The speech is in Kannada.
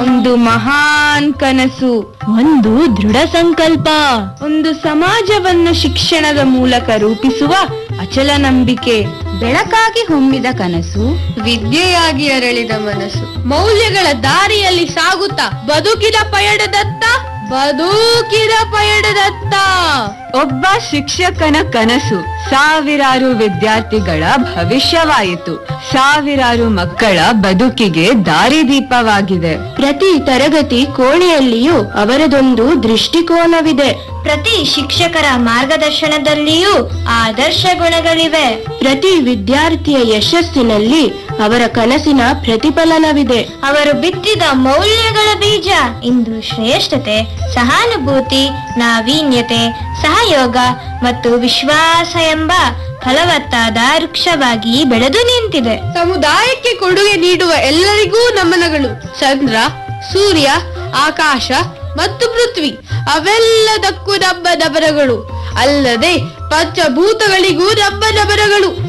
ಒಂದು ಮಹಾನ್ ಕನಸು ಒಂದು ದೃಢ ಸಂಕಲ್ಪ ಒಂದು ಸಮಾಜವನ್ನು ಶಿಕ್ಷಣದ ಮೂಲಕ ರೂಪಿಸುವ ಅಚಲ ನಂಬಿಕೆ ಬೆಳಕಾಗಿ ಹೊಮ್ಮಿದ ಕನಸು ವಿದ್ಯೆಯಾಗಿ ಅರಳಿದ ಮನಸ್ಸು ಮೌಲ್ಯಗಳ ದಾರಿಯಲ್ಲಿ ಸಾಗುತ್ತಾ ಬದುಕಿನ ಪಯಣದತ್ತ ಬದುಕಿನ ಪಯಣದತ್ತ ಒಬ್ಬ ಶಿಕ್ಷಕನ ಕನಸು ಸಾವಿರಾರು ವಿದ್ಯಾರ್ಥಿಗಳ ಭವಿಷ್ಯವಾಯಿತು ಸಾವಿರಾರು ಮಕ್ಕಳ ಬದುಕಿಗೆ ದಾರಿದೀಪವಾಗಿದೆ ಪ್ರತಿ ತರಗತಿ ಕೋಣೆಯಲ್ಲಿಯೂ ಅವರದೊಂದು ದೃಷ್ಟಿಕೋನವಿದೆ ಪ್ರತಿ ಶಿಕ್ಷಕರ ಮಾರ್ಗದರ್ಶನದಲ್ಲಿಯೂ ಆದರ್ಶ ಗುಣಗಳಿವೆ ಪ್ರತಿ ವಿದ್ಯಾರ್ಥಿಯ ಯಶಸ್ಸಿನಲ್ಲಿ ಅವರ ಕನಸಿನ ಪ್ರತಿಫಲನವಿದೆ ಅವರು ಬಿತ್ತಿದ ಮೌಲ್ಯಗಳ ಬೀಜ ಇಂದು ಶ್ರೇಷ್ಠತೆ ಸಹಾನುಭೂತಿ ನಾವೀನ್ಯತೆ ಸಹಯೋಗ ಮತ್ತು ವಿಶ್ವಾಸ ಎಂಬ ಫಲವತ್ತಾದ ವೃಕ್ಷವಾಗಿ ಬೆಳೆದು ನಿಂತಿದೆ ಸಮುದಾಯಕ್ಕೆ ಕೊಡುಗೆ ನೀಡುವ ಎಲ್ಲರಿಗೂ ನಮನಗಳು ಚಂದ್ರ ಸೂರ್ಯ ಆಕಾಶ ಮತ್ತು ಪೃಥ್ವಿ ಅವೆಲ್ಲದಕ್ಕೂ ನಮ್ಮ ನಮನಗಳು ಅಲ್ಲದೆ ಪಂಚಭೂತಗಳಿಗೂ ನಮ್ಮ ನಮನಗಳು